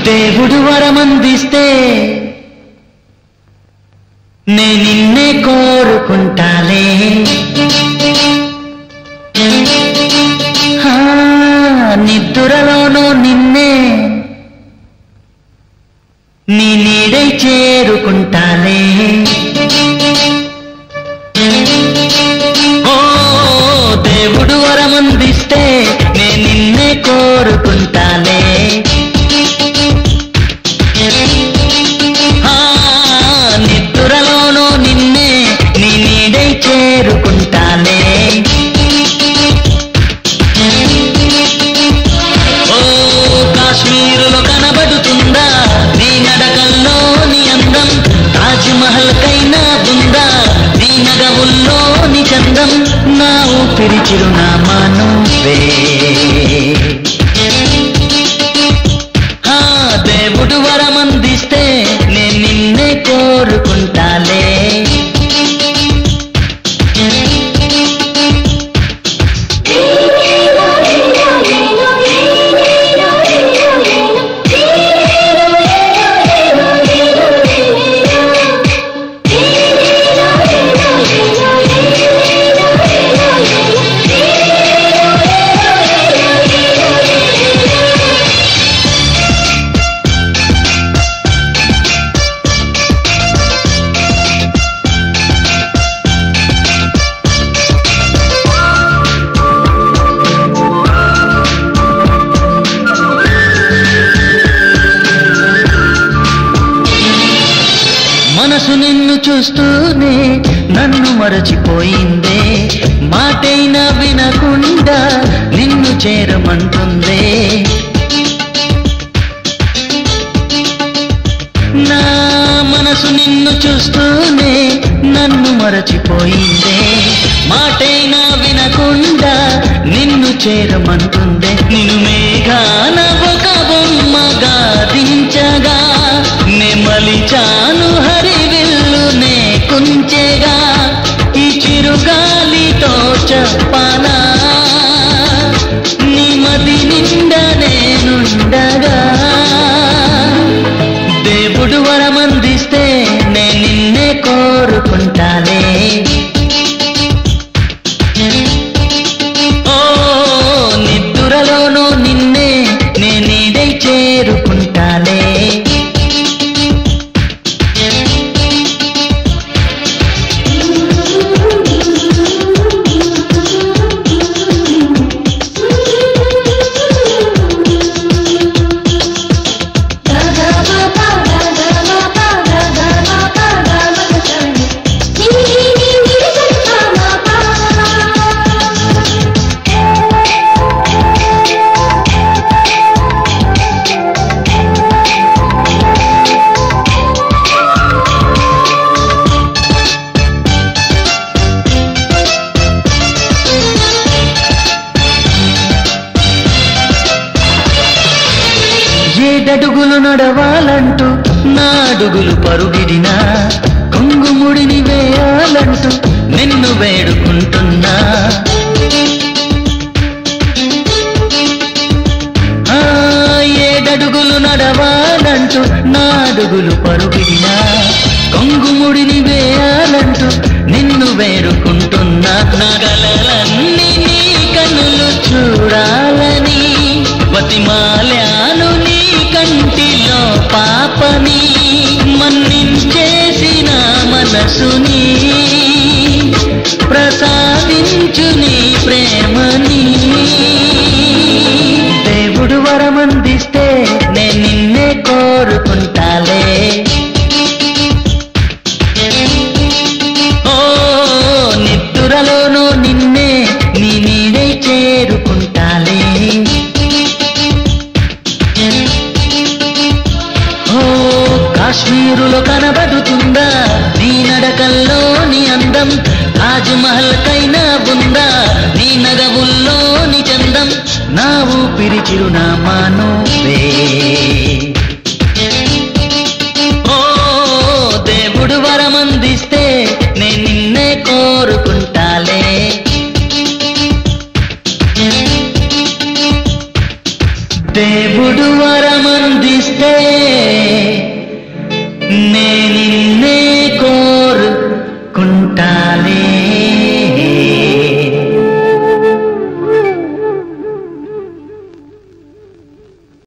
దేవుడు వరమందిస్తే నే నిన్నే కోరుకుంటాలే ఆ, నిద్రలోనూ నిన్నే నీ నీడై చేరుకుంటాలే ఓ దేవుడు వరమందిస్తే నే నిన్నే కోరుకుంటాలే ఆ, నిద్రలోనూ నిన్నే నీ నీడై చేరుకుంటాలే ఓ కాశ్మీరులో కనబడుతుందా నీ నడకల్లో నీ అందం తాజ్ మహల్ కైనా ఉందా నీ నగవుల్లో నీ చందం నా ఊపిరి చిరునామా నువ్వే ఆ, దేవుడు వరమందిస్తే నేను నిన్నే కోరుకుంటాలే మనసు నిన్ను చూస్తూనే నన్ను మరచిపోయిందే మాటైనా వినకుండా నిన్ను చేరమంటుందే నా మనసు నిన్ను చూస్తూనే నన్ను మరచిపోయిందే మాటైనా వినకుండా నిన్ను చేరమంటుందే నిన్ను మేఘాన ఒక బొమ్మగా దించగా నెమలిచాను హరివిల్లు నే కుంచెగా ఈ చిరుగాలితో చెప్పాలా నీ మది నిండా నేనుండగా దేవుడు వరమందిస్తే నే నిన్నే కోరుకుంటాలే ఓ నిద్రలోనూ నిన్నే నే నీడై చేరుకుంటాలే ఏడడుగులు నడవాలంటూ నా అడుగులు పరుగిడినా కొంగుముడిని వేయాలంటూ నిన్ను వేడుకుంటున్నా ఆ, ఏడడుగులు నడవాలంటూ నా అడుగులు పరుగిడినా కొంగుముడిని వేయాలంటూ నిన్ను వేడుకుంటున్నా నగలన్నీ నీ కన్నులు చూడాలని బతిమాలాను నీ కంటిలో పాపని మన్నించేసిన మనసుని ప్రసాదించు నీ ప్రేమని దేవుడు వరమందిస్తే నే నిన్నే కోరుకుంటాలే ఓ నిద్రలోనూ నిన్నే నీ నీడై చేరుకుంటాలే ఓ కాశ్మీరులో కనబడుతుందా నీ నడకల్లో నీ అందం తాజ్ మహల్ కైనా ఉందా నీ నగవుల్లో నీ చందం నా ఊపిరి చిరునామా నువ్వే